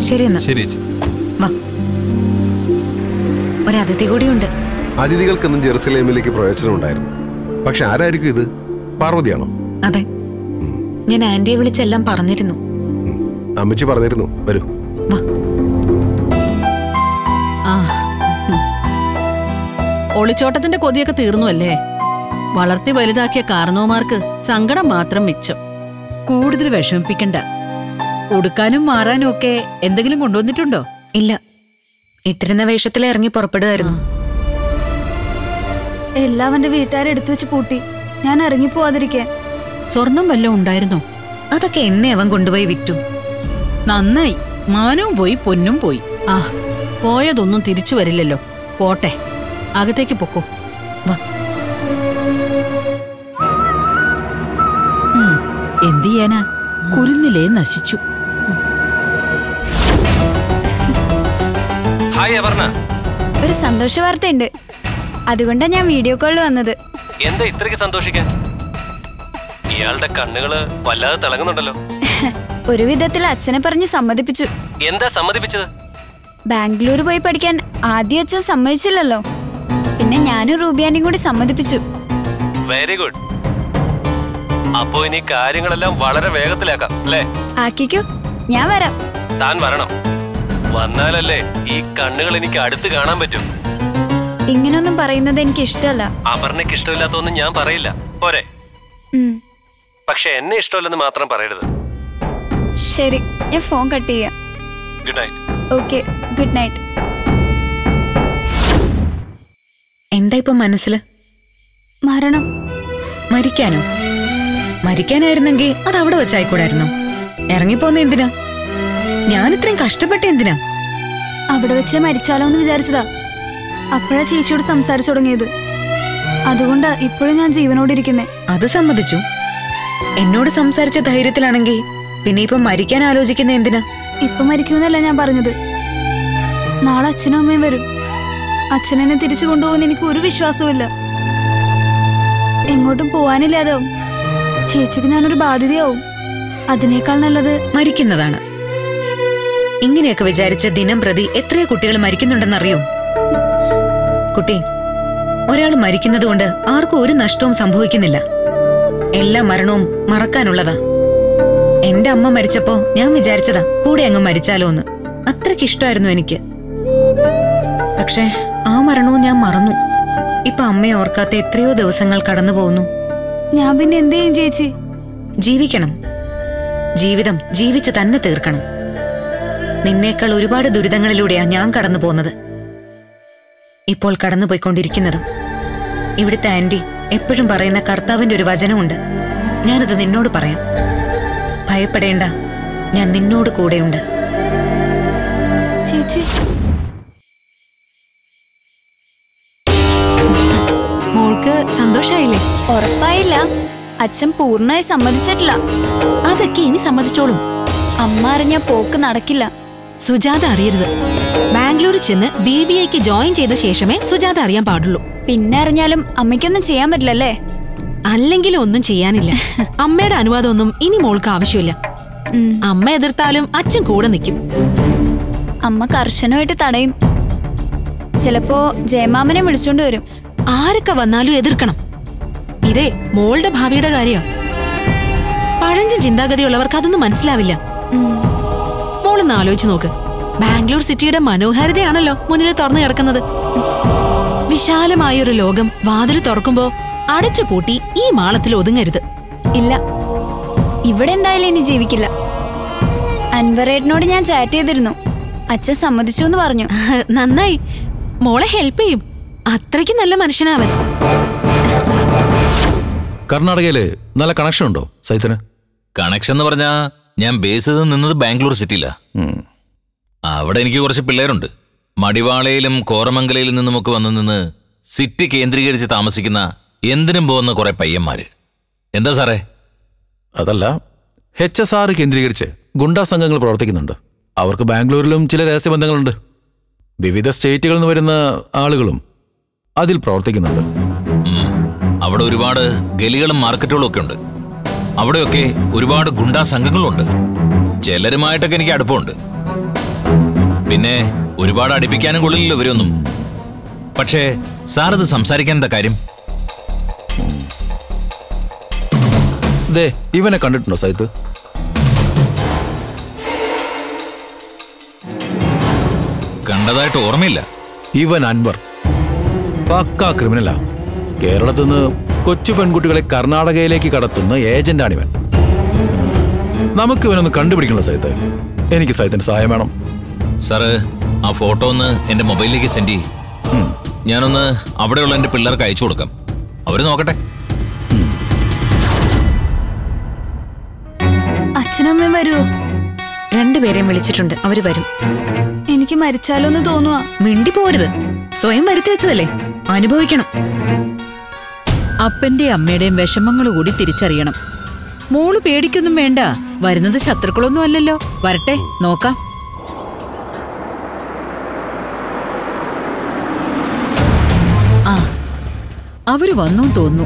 ശരി എന്നാ ശരി ചേച്ചി വാ ഒരു അതിഥി കൂടിയുണ്ട് അതിഥികൾക്കൊന്നും ജെറുസലേമിലേക്ക് പ്രവേശനം ഉണ്ടായിരുന്നു പക്ഷെ ആരായിരിക്കും ഇത് പാർവതിയാണോ അതെ ഞാൻ ആന്റിയെ വിളിച്ചെല്ലാം പറഞ്ഞിരുന്നു അമ്മച്ചി പറഞ്ഞിരുന്നു വരൂ വാ ആ ഉം. ഒളിച്ചോട്ടത്തിന്റെ കൊതിയൊക്കെ തീർന്നു അല്ലേ വളർത്തി വലുതാക്കിയ കാരണവന്മാർക്ക് സങ്കടം മാത്രം മിച്ചം കൂടുതൽ വിഷമിപ്പിക്കണ്ട ഉടുക്കാനും മാറാനും ഒക്കെ എന്തെങ്കിലും കൊണ്ടുവന്നിട്ടുണ്ടോ ഇല്ല ഇട്ടിരുന്ന വേഷത്തിൽ ഇറങ്ങി പുറപ്പെടുമായിരുന്നു എല്ലാവന്റെ വീട്ടുകാരെ എടുത്തു വെച്ച് പൂട്ടി ഞാൻ ഇറങ്ങി പോവാതിരിക്കാൻ സ്വർണം വല്ലതും ഉണ്ടായിരുന്നോ അതൊക്കെ എന്നെ അവൻ കൊണ്ടുപോയി വിറ്റു നന്നായി മാനവും പോയി പൊന്നും പോയി ആ പോയതൊന്നും തിരിച്ചു വരില്ലല്ലോ പോട്ടെ അകത്തേക്ക് പൊക്കോ വാ ഉം, എന്ത് ചെയ്യാനാ കുരുന്നിലേ നശിച്ചു ഹായ് അപർണ ഒരു സന്തോഷ വാർത്തയുണ്ട് അതുകൊണ്ടാണ് ഞാൻ വീഡിയോ കോളിൽ വന്നത് എന്താ ഇത്രയ്ക്ക് സന്തോഷിക്കാൻ ഇയാളുടെ കണ്ണുകള് വല്ലാതെ തിളങ്ങുന്നുണ്ടല്ലോ ഒരു വിധത്തിൽ അച്ഛനെ പറഞ്ഞ് സമ്മതിപ്പിച്ചു എന്താ സമ്മതിപ്പിച്ചത് ബാംഗ്ലൂർ പോയി പഠിക്കാൻ ആദ്യം അച്ഛൻ സമ്മതിച്ചില്ലല്ലോ പിന്നെ ഞാനും റൂബിയാനും കൂടി സമ്മതിപ്പിച്ചു വെരി ഗുഡ് അപ്പോ ഇനി കാര്യങ്ങളെല്ലാം വളരെ വേഗത്തിലാക്കാം അല്ലേ ആക്കിക്കോ ഞാൻ വരാം താൻ വരണം വന്നാലല്ലേ ഈ കണ്ണുകൾ എനിക്ക് അടുത്ത് കാണാൻ പറ്റും ഇങ്ങനൊന്നും പറയുന്നത് എനിക്ക് ഇഷ്ടമല്ല അപർണയ്ക്ക് ഇഷ്ടമില്ലാത്തൊന്നും ഞാൻ പറയില്ല പോരെ ഉം, പക്ഷെ എന്നെ ഇഷ്ടമല്ലെന്ന് മാത്രം പറയരുത് ശരി ഞാൻ ഫോൺ കട്ട് ചെയ്യാം good night okay good night എന്താ ഇപ്പൊ മനസ്സില് മരണം മരിക്കാനോ മരിക്കാനായിരുന്നെങ്കിൽ അത് അവിടെ വെച്ചായിക്കൂടായിരുന്നോ ഇറങ്ങിപ്പോന്ന എന്തിനാ ഞാൻ ഇത്രയും കഷ്ടപ്പെട്ട എന്തിനാ അവിടെ വെച്ച് മരിച്ചാലോ എന്ന് വിചാരിച്ചതാ അപ്പോഴാ ചേച്ചിയോട് സംസാരിച്ചു തുടങ്ങിയത് അതുകൊണ്ടാ ഇപ്പോഴും ഞാൻ ജീവനോടിരിക്കുന്നേ അത് സമ്മതിച്ചു എന്നോട് സംസാരിച്ച ധൈര്യത്തിലാണെങ്കിൽ പിന്നെ ഇപ്പൊ മരിക്കാൻ ആലോചിക്കുന്ന എന്തിനാ ഇപ്പൊ മരിക്കുമെന്നല്ല ഞാൻ പറഞ്ഞത് നാളെ അച്ഛനും അമ്മയും വരും അച്ഛനെന്നെ തിരിച്ചു കൊണ്ടുപോകുന്ന എനിക്ക് ഒരു വിശ്വാസവുമില്ല എങ്ങോട്ടും പോവാനില്ലാതാവും ചേച്ചിക്ക് ഞാനൊരു ബാധ്യതയാവും അതിനേക്കാൾ നല്ലത് മരിക്കുന്നതാണ് ഇങ്ങനെയൊക്കെ വിചാരിച്ച് ദിനം പ്രതി എത്രയോ കുട്ടികൾ മരിക്കുന്നുണ്ടെന്നറിയോ കുട്ടി ഒരാൾ മരിക്കുന്നത് കൊണ്ട് ആർക്കും ഒരു നഷ്ടവും സംഭവിക്കുന്നില്ല എല്ലാ മരണവും മറക്കാനുള്ളതാ എന്റെ അമ്മ മരിച്ചപ്പോ ഞാൻ വിചാരിച്ചതാ കൂടെ അങ്ങ് മരിച്ചാലോ എന്ന് അത്രയ്ക്ക് ഇഷ്ടമായിരുന്നു എനിക്ക് പക്ഷേ ആ മരണവും ഞാൻ മറന്നു ഇപ്പൊ അമ്മയെ ഓർക്കാത്ത എത്രയോ ദിവസങ്ങൾ കടന്നു പോകുന്നു ഞാൻ പിന്നെ എന്ത് ചെയ്യും ചേച്ചി ജീവിക്കണം ജീവിതം ജീവിച്ച് തന്നെ തീർക്കണം നിന്നേക്കാൾ ഒരുപാട് ദുരിതങ്ങളിലൂടെയാ ഞാൻ കടന്നു പോകുന്നത് ഇപ്പോൾ കടന്നുപോയിക്കൊണ്ടിരിക്കുന്നതും ഇവിടുത്തെ ആന്റി എപ്പോഴും പറയുന്ന കർത്താവിന്റെ ഒരു വചനമുണ്ട് ഞാനത് നിന്നോട് പറയാം ഭയപ്പെടേണ്ട ഞാൻ നിന്നോട് കൂടെയുണ്ട് ചേച്ചി മോൾക്ക് സന്തോഷായില്ലേ ഉറപ്പായില്ല അച്ഛൻ പൂർണ്ണമായി സമ്മതിച്ചിട്ടില്ല അതൊക്കെ ഇനി സമ്മതിച്ചോളും അമ്മ അറിഞ്ഞ പോക്ക് നടക്കില്ല സുജാത അറിയരുത് ബാംഗ്ലൂരിൽ ചെന്ന് ബി ബി ഐക്ക് ജോയിൻ ചെയ്ത ശേഷമേ സുജാത അറിയാൻ പാടുള്ളൂ പിന്നെ അറിഞ്ഞാലും അമ്മയ്ക്കൊന്നും ചെയ്യാൻ പറ്റില്ലല്ലേ അല്ലെങ്കിലും ഒന്നും ചെയ്യാനില്ല അമ്മയുടെ അനുവാദമൊന്നും ഇനി മോൾക്ക് ആവശ്യമില്ല ഉം. അമ്മ എതിർത്താലും അച്ഛൻ കൂടെ നിൽക്കും അമ്മ കർശനമായിട്ട് തടയും ചിലപ്പോ ജയമാമനെ വിളിച്ചോണ്ട് വരും ആരൊക്കെ വന്നാലും എതിർക്കണം ഇതേ മോളുടെ ഭാവിയുടെ കാര്യം പഴഞ്ചൻ ചിന്താഗതിയുള്ളവർക്ക് അതൊന്നും മനസ്സിലാവില്ല മോളൊന്ന് ആലോചിച്ച് നോക്ക് ബാംഗ്ലൂർ സിറ്റിയുടെ മനോഹാരിതയാണല്ലോ മുന്നിൽ തുറന്നു കിടക്കുന്നത് വിശാലമായൊരു ലോകം വാതിൽ തുറക്കുമ്പോ അടച്ചു പൂട്ടി ഈ മാളത്തിൽ ഒതുങ്ങരുത് ഇല്ല ഇവിടെ എന്തായാലും ഇനി ജീവിക്കില്ല അൻവറേട്ടനോട് ഞാൻ ചാറ്റ് ചെയ്തിരുന്നു അച്ഛൻ സമ്മതിച്ചു എന്ന് പറഞ്ഞു നന്നായി മോളെ ഹെൽപ്പ് ചെയ്യും അത്രയ്ക്ക് നല്ല മനുഷ്യനാവൻ കർണാടകയില് നല്ല കണക്ഷൻ ഉണ്ടോ സൈത്തിന് കണക്ഷൻ എന്ന് പറഞ്ഞാ ഞാൻ ബേസ് ചെയ്ത് നിന്നത് ബാംഗ്ലൂർ സിറ്റിയിലാ ഉം. അവിടെ എനിക്ക് കുറച്ച് പിള്ളേരുണ്ട് മടിവാളയിലും കോറമംഗലയിലും നിന്നുമൊക്കെ വന്നു നിന്ന് സിറ്റി കേന്ദ്രീകരിച്ച് താമസിക്കുന്ന എന്തിനും പോകുന്ന കുറെ പയ്യന്മാര് എന്താ സാറേ അതല്ല എച്ച് എസ് ആർ കേന്ദ്രീകരിച്ച് ഗുണ്ടാ സംഘങ്ങൾ പ്രവർത്തിക്കുന്നുണ്ട് അവർക്ക് ബാംഗ്ലൂരിലും ചില രഹസ്യബന്ധങ്ങളുണ്ട് വിവിധ സ്റ്റേറ്റുകളിൽ നിന്ന് വരുന്ന ആളുകളും അതിൽ പ്രവർത്തിക്കുന്നുണ്ട് ഉം. അവിടെ ഒരുപാട് ഗലികളും മാർക്കറ്റുകളും ഒക്കെ ഉണ്ട് അവിടെയൊക്കെ ഒരുപാട് ഗുണ്ടാ സംഘങ്ങളുണ്ട് ചിലരുമായിട്ടൊക്കെ എനിക്ക് അടുപ്പമുണ്ട് പിന്നെ ഒരുപാട് അടുപ്പിക്കാനും കൊള്ളില്ലല്ലോ ഇവരൊന്നും പക്ഷേ സാർ ഇത് സംസാരിക്കാൻ എന്താ കാര്യം ദേ ഇവനെ കണ്ടിട്ടുണ്ടോ സൈത്ത് കണ്ടതായിട്ട് ഓർമ്മയില്ല ഇവൻ അൻവർ പക്കാ ക്രിമിനലാ കേരളത്തിൽ നിന്ന് കൊച്ചു പെൺകുട്ടികളെ കർണാടകയിലേക്ക് കടത്തുന്ന ഏജന്റാണിവൻ നമുക്ക് ഇവനൊന്ന് കണ്ടുപിടിക്കണല്ലോ സൈത്ത് എനിക്ക് സൈത്തിന്റെ സഹായം വേണം സാറ് ആ ഫോട്ടോ ഒന്ന് എന്റെ മൊബൈലിലേക്ക് സെൻഡ് ചെയ്യും ഞാനൊന്ന് അവിടെയുള്ള എന്റെ പിള്ളേർക്ക് അയച്ചു കൊടുക്കാം അവര് നോക്കട്ടെ അച്ഛനും അമ്മയും വരുമോ രണ്ടുപേരെയും വിളിച്ചിട്ടുണ്ട് അവര് വരും എനിക്ക് മരിച്ചാലോ എന്ന് തോന്നുവാ മിണ്ടി പോരുത് സ്വയം വരുത്തി വെച്ചതല്ലേ അനുഭവിക്കണം അപ്പന്റെയും അമ്മയുടെയും വിഷമങ്ങൾ കൂടി തിരിച്ചറിയണം മോള് പേടിക്കൊന്നും വേണ്ട വരുന്നത് ശത്രുക്കളൊന്നും അല്ലല്ലോ വരട്ടെ നോക്കാം ആ അവര് വന്നു തോന്നുന്നു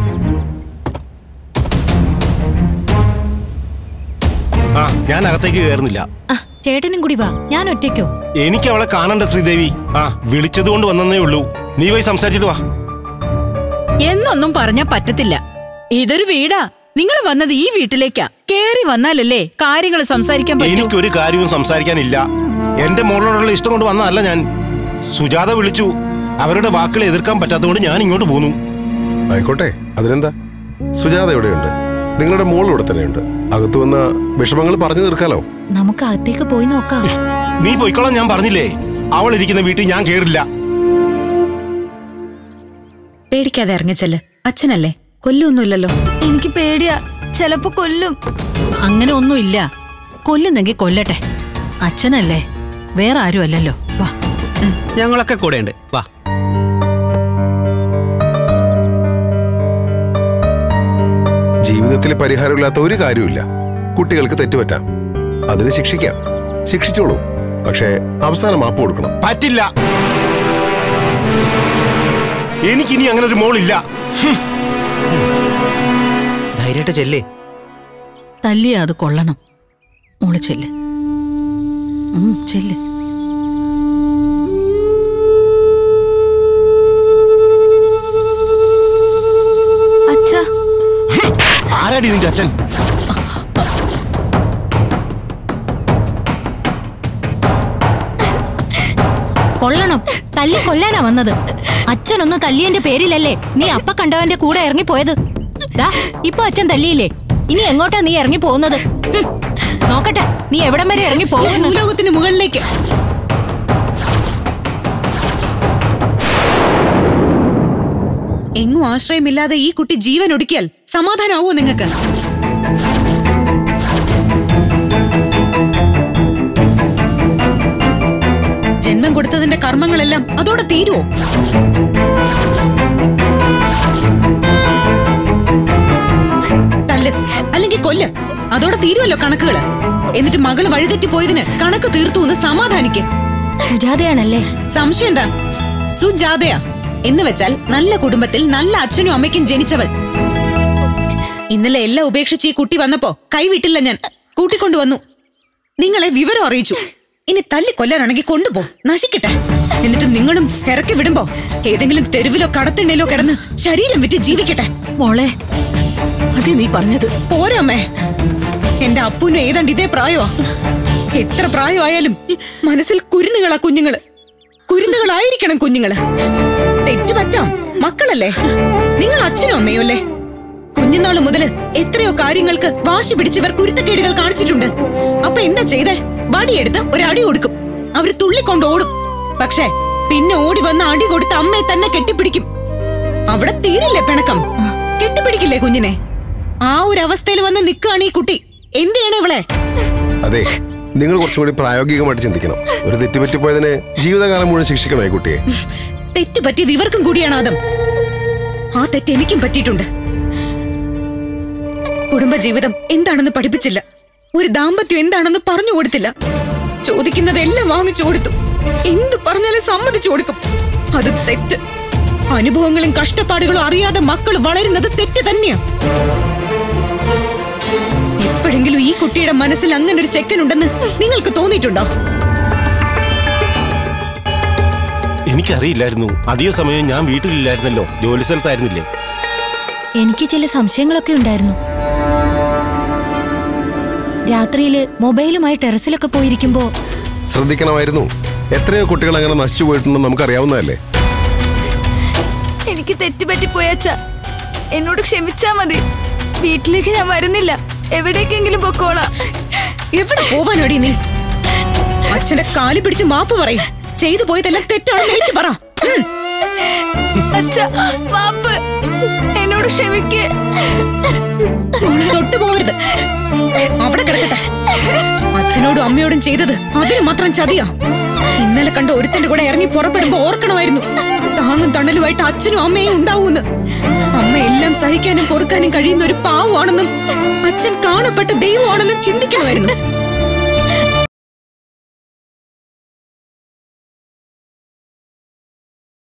ആ ഞാൻ അകത്തേക്ക് കയറുന്നില്ല ചേട്ടനും കൂടി വാ ഞാൻ ഒറ്റയ്ക്കോ എനിക്ക് അവളെ കാണണ്ട ശ്രീദേവി ആ വിളിച്ചത് കൊണ്ട് വന്നേ ഉള്ളൂ നീ പോയി സംസാരിച്ചിട്ട് വാ എന്നൊന്നും പറഞ്ഞാ പറ്റത്തില്ല ഇതൊരു വീടാ നിങ്ങൾ വന്നത് ഈ വീട്ടിലേക്കാ കേറി വന്നാലല്ലേ കാര്യങ്ങൾ സംസാരിക്കാൻ പറ്റൂ എനിക്കൊരു കാര്യവും സംസാരിക്കാനില്ല എന്റെ മോളോടുള്ള ഇഷ്ടം കൊണ്ട് വന്നതല്ല ഞാൻ സുജാത വിളിച്ചു അവരുടെ വാക്കുകൾ എതിർക്കാൻ പറ്റാത്തതുകൊണ്ട് ഞാൻ ഇങ്ങോട്ട് പോന്നു ആയിക്കോട്ടെ അതിനെന്താ സുജാത എവിടെയുണ്ട് നിങ്ങളുടെ മോൾ ഇവിടെ തന്നെയുണ്ട് അകത്തു വന്ന വിഷമങ്ങൾ പറഞ്ഞു തീർക്കാലോ നമുക്ക് അകത്തേക്ക് പോയി നോക്കാം നീ പോയിക്കോളാം ഞാൻ പറഞ്ഞില്ലേ അവൾ ഇരിക്കുന്ന വീട്ടിൽ ഞാൻ കേറില്ല പേടിക്കാതെ ഇറങ്ങിച്ചെല്ല് അച്ഛനല്ലേ കൊല്ലൊന്നുമില്ലല്ലോ എനിക്ക് പേടിയാ ചിലപ്പോ കൊല്ലും അങ്ങനെ ഒന്നുമില്ല കൊല്ലുന്നെങ്കിൽ കൊല്ലട്ടെ അച്ഛനല്ലേ വേറെ ആരും അല്ലല്ലോ വാ ഞങ്ങളൊക്കെ കൂടെയുണ്ട് വാ ജീവിതത്തിൽ പരിഹാരമില്ലാത്ത ഒരു കാര്യമില്ല കുട്ടികൾക്ക് തെറ്റുപറ്റാം അതിന് ശിക്ഷിക്കാം ശിക്ഷിച്ചോളൂ പക്ഷേ അവസാനം മാപ്പ് കൊടുക്കണം പറ്റില്ല എനിക്കിനി അങ്ങനെ ഒരു മോളില്ല ധൈര്യമായിട്ട് ചെല്ലേ തല്ലിയ അത് കൊള്ളണം മോള് ചെല്ല് ഉം, ചെല്ല് അച്ഛാ ആരാടി നിന്റെ അച്ഛൻ കൊള്ളണം തല്ലി കൊല്ലാനാ വന്നത് അച്ഛനൊന്ന് തല്ലിയന്റെ പേരിലല്ലേ നീ അപ്പ കണ്ടവന്റെ കൂടെ ഇറങ്ങിപ്പോയത് ദാ ഇപ്പൊ അച്ഛൻ തല്ലിയില്ലേ ഇനി എങ്ങോട്ടാ നീ ഇറങ്ങി പോകുന്നത് ഹും, നോക്കട്ടെ നീ എവിടം വരെ ഇറങ്ങി പോകുന്നു ഭൂലോകത്തിന് മുകളിലേക്ക് എങ്ങും ആശ്രയമില്ലാതെ ഈ കുട്ടി ജീവൻ ഒടുക്കിയാൽ സമാധാനാവോ നിങ്ങൾക്ക് ജന്മം കൊടുത്തതിന്റെ കർമ്മങ്ങളെല്ലാം അതോടെ തീരുവോ തല്ല് അല്ലെങ്കിൽ കൊല്ല് അതോടെ തീരുമല്ലോ കണക്കുകള് എന്നിട്ട് മകള് വഴിതെറ്റി പോയതിന് കണക്ക് തീർത്തു എന്ന് സമാധാനിക്ക് സുജാതയാണല്ലേ സംശയം എന്താ സുജാതയാ എന്ന് വെച്ചാൽ നല്ല കുടുംബത്തിൽ നല്ല അച്ഛനും അമ്മയ്ക്കും ജനിച്ചവൾ ഇന്നലെ എല്ലാം ഉപേക്ഷിച്ച് ഈ കുട്ടി വന്നപ്പോ കൈവിട്ടില്ല ഞാൻ കൂട്ടിക്കൊണ്ടുവന്നു നിങ്ങളെ വിവരം അറിയിച്ചു ഇനി തല്ലി കൊല്ലാനാണെങ്കിൽ കൊണ്ടുപോ നശിക്കട്ടെ എന്നിട്ട് നിങ്ങളും ഇറക്കി വിടുമ്പോ ഏതെങ്കിലും തെരുവിലോ കടത്തിണ്ടയിലോ കിടന്ന് ശരീരം വിറ്റ് ജീവിക്കട്ടെ മോളെ അത് നീ പറഞ്ഞത് പോരാമേ എന്റെ അപ്പുനും ഏതാണ്ട് ഇതേ പ്രായമാ എത്ര പ്രായമായാലും മനസ്സിൽ കുരുന്നുകളാ കുഞ്ഞുങ്ങള് കുരുന്നുകളായിരിക്കണം കുഞ്ഞുങ്ങള് തെറ്റുപറ്റാം മക്കളല്ലേ നിങ്ങൾ അച്ഛനും അമ്മയോ അല്ലേ കുഞ്ഞുനാള് മുതല് എത്രയോ കാര്യങ്ങൾക്ക് വാശി പിടിച്ചവർ കുരുത്തക്കേടുകൾ കാണിച്ചിട്ടുണ്ട് അപ്പൊ എന്താ ചെയ്തേ വടിയെടുത്ത് ഒരു അടി കൊടുക്കും അവര് തുള്ളിക്കൊണ്ട് ഓടും പക്ഷേ പിന്നെ ഓടി വന്ന് അടി കൊടുത്ത് അമ്മയെ തന്നെ കെട്ടിപ്പിടിക്കും അവിടെ തീരില്ലേ പിണക്കം കെട്ടിപ്പിടിക്കില്ലേ കുഞ്ഞിനെ ആ ഒരു അവസ്ഥയിൽ വന്ന് നിൽക്കുകയാണ് ഈ കുട്ടി എന്ത് ചെയ്യണം ഇവളെ അതെ നിങ്ങൾ കുറച്ചും കൂടി പ്രായോഗികമായിട്ട് ചിന്തിക്കണം ഒരു തെറ്റുപറ്റിപ്പോയതിന് ജീവിതകാലം മുഴുവൻ ശിക്ഷിക്കണോ ഈ കുട്ടിയെ തെറ്റ് പറ്റിയത് ഇവർക്കും കൂടിയാണ് ആദം ആ തെറ്റ് എനിക്കും പറ്റിയിട്ടുണ്ട് കുടുംബജീവിതം എന്താണെന്ന് പഠിപ്പിച്ചില്ല ഒരു ദാമ്പത്യം എന്താണെന്ന് പറഞ്ഞു കൊടുത്തില്ല ചോദിക്കുന്നതെല്ലാം വാങ്ങിച്ചു കൊടുത്തു എന്ത് പറഞ്ഞാലും സമ്മതിച്ചു കൊടുക്കും അത് തെറ്റ് അനുഭവങ്ങളും കഷ്ടപ്പാടുകളും അറിയാതെ മക്കൾ വളരുന്നത് തെറ്റ് തന്നെയാ എപ്പോഴെങ്കിലും ഈ കുട്ടിയുടെ മനസ്സിൽ അങ്ങനെ ഒരു ചെക്കനുണ്ടെന്ന് നിങ്ങൾക്ക് തോന്നിയിട്ടുണ്ടോ എനിക്കറിയില്ലായിരുന്നു അധിക സമയം ഞാൻ വീട്ടിലില്ലായിരുന്നല്ലോ ജോലി സ്ഥലത്തായിരുന്നില്ലേ എനിക്ക് ചില സംശയങ്ങളൊക്കെ ഉണ്ടായിരുന്നു രാത്രിയില് മൊബൈലുമായി ടെറസിലൊക്കെ പോയിരിക്കുമ്പോ ശ്രദ്ധിക്കണമായിരുന്നു എത്രയോ കുട്ടികൾ അങ്ങനെ നശിച്ചു പോയിട്ടുണ്ടെന്ന് നമുക്കറിയാവുന്നതല്ലേ എനിക്ക് തെറ്റുപറ്റിപ്പോയച്ച എന്നോട് ക്ഷമിച്ചാ മതി വീട്ടിലേക്ക് ഞാൻ വരുന്നില്ല എവിടേക്കെങ്കിലും പൊക്കോളാം എവിടെ പോവാനോടി നീ അച്ഛന്റെ കാലി പിടിച്ച് മാപ്പ് പറയും ചെയ്തു പോയതെല്ലാം തെറ്റാണെന്ന് ഏറ്റു പറ ഉം. അച്ഛ മാപ്പ് എന്നോട് ക്ഷമിക്കേ മോളെ തൊട്ടു പോകരുത് അവിടെ കിടക്കട്ടെ അച്ഛനോടും അമ്മയോടും ചെയ്തത് അതിന് മാത്രം ചതിയാ ഇന്നലെ കണ്ട ഒരുത്തിന്റെ കൂടെ ഇറങ്ങി പുറപ്പെടുമ്പോ ഓർക്കണമായിരുന്നു താങ്ങും തണലുമായിട്ട് അച്ഛനും അമ്മയും ഉണ്ടാവൂന്ന് അമ്മ എല്ലാം സഹിക്കാനും പൊറുക്കാനും കഴിയുന്ന ഒരു പാവമാണെന്നും അച്ഛൻ കാണപ്പെട്ട ദൈവമാണെന്നും ചിന്തിക്കണമായിരുന്നു